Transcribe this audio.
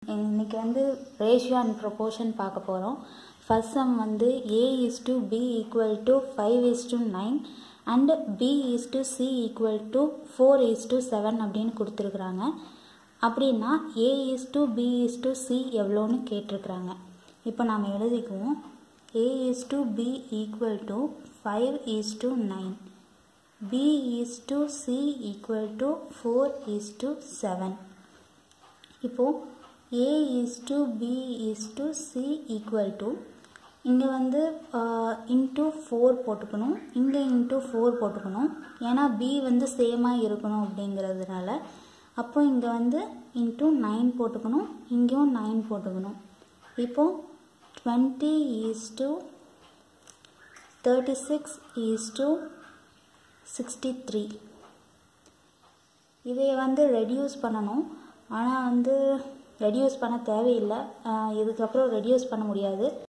இன்னைக்கு வந்து ratio and proportion பார்க்க போகிறோம் ஃபர்ஸ்ட் சம் வந்து A is to B equal to five is to nine and B is to C equal to four is to seven அப்படின்னு கொடுத்துருக்குறாங்க அப்படின்னா A is to B is to C எவ்வளோன்னு கேட்டிருக்கிறாங்க இப்போ நாம் எழுதிக்குவோம் A is to B equal to five is to nine b is to c equal to 4 is to 7 இப்போ a is to b is to c equal to இங்கே வந்து into four போட்டுக்கணும் இங்கே இன்ட்டு ஃபோர் போட்டுக்கணும் ஏன்னா B வந்து சேமாக இருக்கணும் அப்படிங்கிறதுனால அப்போ இங்கே வந்து இன்ட்டு நைன் போட்டுக்கணும் இங்கேயும் நைன் போட்டுக்கணும் இப்போது twenty is to thirty six is to sixty three இதை வந்து ரெடியூஸ் பண்ணணும் ஆனால் வந்து ரெடியூஸ் பண்ண தேவையில்லை இதுக்கப்புறம் ரெடியூஸ் பண்ண முடியாது